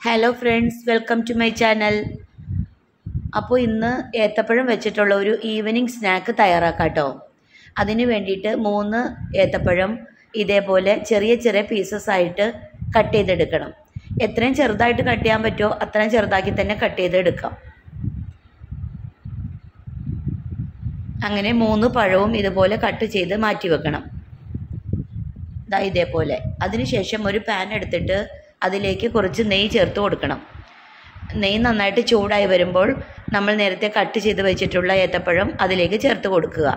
hello friends welcome to my channel അപ്പോൾ ഇന്ന് ഏത്തപ്പഴം വെച്ചിട്ടുള്ള ഒരു ഈവനിങ് സ്നാക്ക് തയ്യാറാക്കാം കേട്ടോ അതിന് വേണ്ടിയിട്ട് മൂന്ന് ഏത്തപ്പഴം ഇതേപോലെ ചെറിയ ചെറിയ പീസസ് ആയിട്ട് കട്ട് ചെയ്തെടുക്കണം എത്രയും ചെറുതായിട്ട് കട്ട് ചെയ്യാൻ പറ്റുമോ അത്രയും ചെറുതാക്കി തന്നെ കട്ട് ചെയ്തെടുക്കാം അങ്ങനെ മൂന്ന് പഴവും ഇതുപോലെ കട്ട് ചെയ്ത് മാറ്റി വെക്കണം ദാ ഇതേപോലെ അതിനുശേഷം ഒരു പാൻ എടുത്തിട്ട് അതിലേക്ക് കുറച്ച് നെയ്യ് ചേർത്ത് കൊടുക്കണം നെയ്യ് നന്നായിട്ട് ചൂടായി വരുമ്പോൾ നമ്മൾ നേരത്തെ കട്ട് ചെയ്ത് വെച്ചിട്ടുള്ള ഏത്തപ്പഴം അതിലേക്ക് ചേർത്ത് കൊടുക്കുക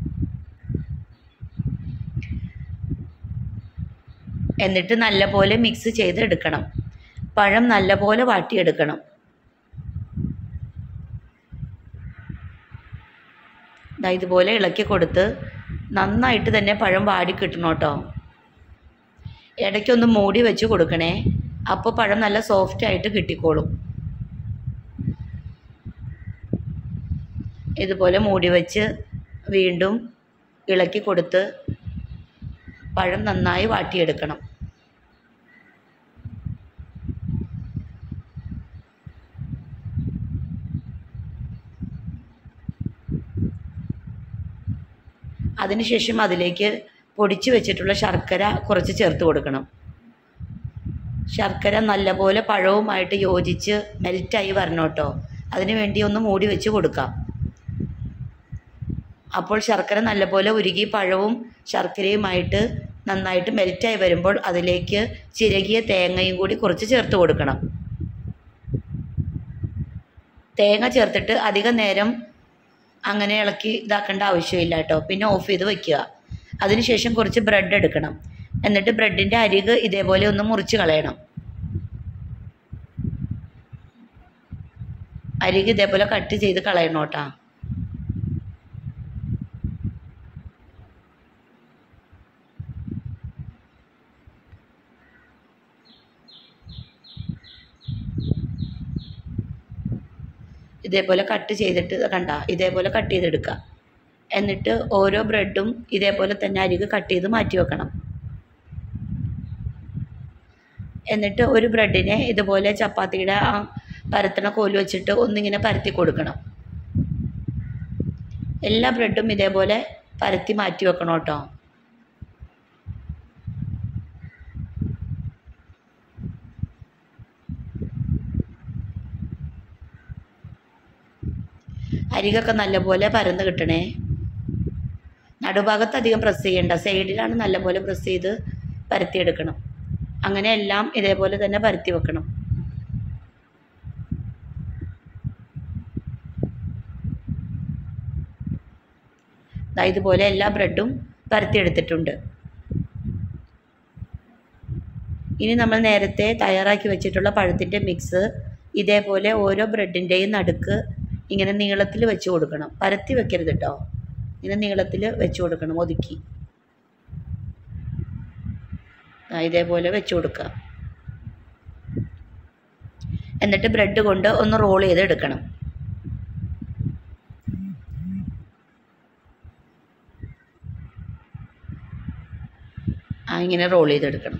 എന്നിട്ട് നല്ലപോലെ മിക്സ് ചെയ്ത് എടുക്കണം പഴം നല്ലപോലെ വാട്ടിയെടുക്കണം ദാ ഇതുപോലെ ഇളക്കി കൊടുത്ത് നന്നായിട്ട് തന്നെ പഴം വാടി കിട്ടണം കേട്ടോ ഇടയ്ക്കൊന്ന് മൂടി വെച്ച് കൊടുക്കണേ അപ്പോൾ പഴം നല്ല സോഫ്റ്റ് ആയിട്ട് കിട്ടിക്കോളും ഇതുപോലെ മൂടി വെച്ച് വീണ്ടും ഇളക്കി കൊടുത്ത് പഴം നന്നായി വാട്ടിയെടുക്കണം അതിനുശേഷം അതിലേക്ക് പൊടിച്ചു വെച്ചിട്ടുള്ള ശർക്കര കുറച്ച് ചേർത്ത് കൊടുക്കണം ശർക്കര നല്ലപോലെ പഴവുമായിട്ട് യോജിച്ച് മെൽറ്റായി വരണം കേട്ടോ അതിനു വേണ്ടി ഒന്ന് മൂടി വെച്ച് കൊടുക്കാം അപ്പോൾ ശർക്കര നല്ലപോലെ ഉരുകി പഴവും ശർക്കരയുമായിട്ട് നന്നായിട്ട് മെൽറ്റായി വരുമ്പോൾ അതിലേക്ക് ചിരകിയ തേങ്ങയും കൂടി കുറച്ച് ചേർത്ത് കൊടുക്കണം തേങ്ങ ചേർത്തിട്ട് അധികം നേരം അങ്ങനെ ഇളക്കി ഇതാക്കേണ്ട ആവശ്യമില്ല കേട്ടോ പിന്നെ ഓഫ് ചെയ്ത് വെക്കുക അതിനുശേഷം കുറച്ച് ബ്രെഡ് എടുക്കണം എന്നിട്ട് ബ്രെഡിൻ്റെ അരിക് ഇതേപോലെ ഒന്ന് മുറിച്ച് കളയണം അരിക് ഇതേപോലെ കട്ട് ചെയ്ത് കളയണം കേട്ടോ ഇതേപോലെ കട്ട് ചെയ്തിട്ട് കണ്ട ഇതേപോലെ കട്ട് ചെയ്തെടുക്കുക എന്നിട്ട് ഓരോ ബ്രെഡും ഇതേപോലെ തന്നെ അരികെ കട്ട് ചെയ്ത് മാറ്റി വെക്കണം എന്നിട്ട് ഒരു ബ്രെഡിനെ ഇതുപോലെ ചപ്പാത്തിയുടെ ആ പരത്തണ കോല് വെച്ചിട്ട് ഒന്നിങ്ങനെ പരത്തി കൊടുക്കണം എല്ലാ ബ്രെഡും ഇതേപോലെ പരത്തി മാറ്റി വെക്കണം കേട്ടോ അരികൊക്കെ നല്ലപോലെ പരന്ന് കിട്ടണേ നടുഭാഗത്ത് അധികം പ്രസ് ചെയ്യേണ്ട സൈഡിലാണ് നല്ലപോലെ പ്രസ് ചെയ്ത് പരത്തിയെടുക്കണം അങ്ങനെ എല്ലാം ഇതേപോലെ തന്നെ പരത്തി വെക്കണം ഇതുപോലെ എല്ലാ ബ്രെഡും പരത്തിയെടുത്തിട്ടുണ്ട് ഇനി നമ്മൾ നേരത്തെ തയ്യാറാക്കി വെച്ചിട്ടുള്ള പഴത്തിൻ്റെ മിക്സ് ഇതേപോലെ ഓരോ ബ്രെഡിൻ്റെയും നടുക്ക് ഇങ്ങനെ നീളത്തിൽ വെച്ച് കൊടുക്കണം പരത്തി വെക്കരുത് കേട്ടോ ഇങ്ങനെ നീളത്തിൽ വെച്ച് കൊടുക്കണം ഒതുക്കി ഇതേപോലെ വെച്ച് കൊടുക്കുക എന്നിട്ട് ബ്രെഡ് കൊണ്ട് ഒന്ന് റോൾ ചെയ്ത് എടുക്കണം ആ ഇങ്ങനെ റോൾ ചെയ്തെടുക്കണം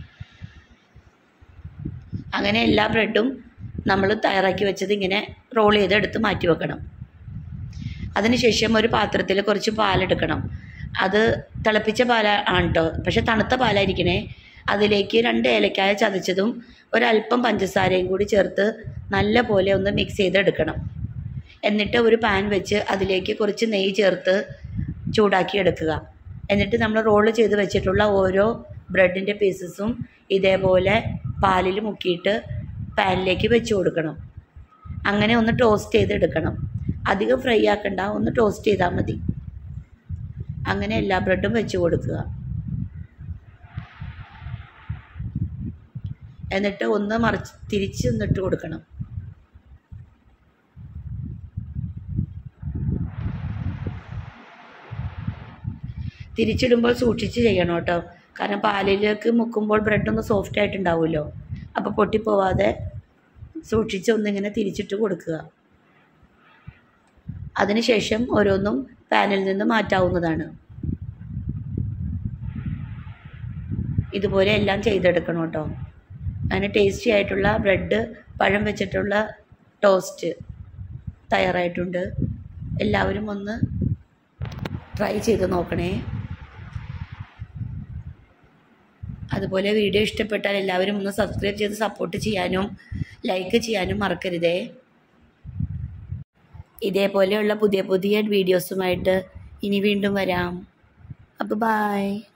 അങ്ങനെ എല്ലാ ബ്രെഡും നമ്മൾ തയ്യാറാക്കി വെച്ചത് ഇങ്ങനെ റോൾ ചെയ്ത് എടുത്ത് മാറ്റി വെക്കണം അതിനുശേഷം ഒരു പാത്രത്തിൽ കുറച്ച് പാലെടുക്കണം അത് തിളപ്പിച്ച പാല ആണ് കേട്ടോ പക്ഷെ തണുത്ത പാലായിരിക്കണേ അതിലേക്ക് രണ്ട് ഏലക്കായ ചതച്ചതും ഒരല്പം പഞ്ചസാരയും കൂടി ചേർത്ത് നല്ല പോലെ ഒന്ന് മിക്സ് ചെയ്തെടുക്കണം എന്നിട്ട് ഒരു പാൻ വെച്ച് അതിലേക്ക് കുറച്ച് നെയ്യ് ചേർത്ത് ചൂടാക്കി എടുക്കുക എന്നിട്ട് നമ്മൾ റോൾ ചെയ്ത് വെച്ചിട്ടുള്ള ഓരോ ബ്രെഡിൻ്റെ പീസസും ഇതേപോലെ പാലിൽ മുക്കിയിട്ട് പാനിലേക്ക് വെച്ച് കൊടുക്കണം അങ്ങനെ ഒന്ന് ടോസ്റ്റ് ചെയ്തെടുക്കണം അധികം ഫ്രൈ ആക്കണ്ട ഒന്ന് ടോസ്റ്റ് ചെയ്താൽ മതി അങ്ങനെ എല്ലാ ബ്രെഡും വെച്ച് കൊടുക്കുക എന്നിട്ട് ഒന്ന് മറിച്ച് തിരിച്ച് ഒന്നിട്ട് കൊടുക്കണം തിരിച്ചിടുമ്പോൾ സൂക്ഷിച്ച് ചെയ്യണം കേട്ടോ കാരണം പാലിലേക്ക് മുക്കുമ്പോൾ ബ്രെഡ് ഒന്ന് സോഫ്റ്റ് ആയിട്ടുണ്ടാവുമല്ലോ അപ്പോൾ പൊട്ടിപ്പോവാതെ സൂക്ഷിച്ച് ഒന്നിങ്ങനെ തിരിച്ചിട്ട് കൊടുക്കുക അതിനുശേഷം ഓരോന്നും പാനിൽ നിന്ന് മാറ്റാവുന്നതാണ് ഇതുപോലെ എല്ലാം ചെയ്തെടുക്കണം കേട്ടോ അങ്ങനെ ടേസ്റ്റി ആയിട്ടുള്ള ബ്രെഡ് പഴം വെച്ചിട്ടുള്ള ടോസ്റ്റ് തയ്യാറായിട്ടുണ്ട് എല്ലാവരും ഒന്ന് ട്രൈ ചെയ്ത് നോക്കണേ അതുപോലെ വീഡിയോ ഇഷ്ടപ്പെട്ടാൽ എല്ലാവരും ഒന്ന് സബ്സ്ക്രൈബ് ചെയ്ത് സപ്പോർട്ട് ചെയ്യാനും ലൈക്ക് ചെയ്യാനും മറക്കരുതേ ഇതേപോലെയുള്ള പുതിയ പുതിയ വീഡിയോസുമായിട്ട് ഇനി വീണ്ടും വരാം അപ്പോൾ ബായ്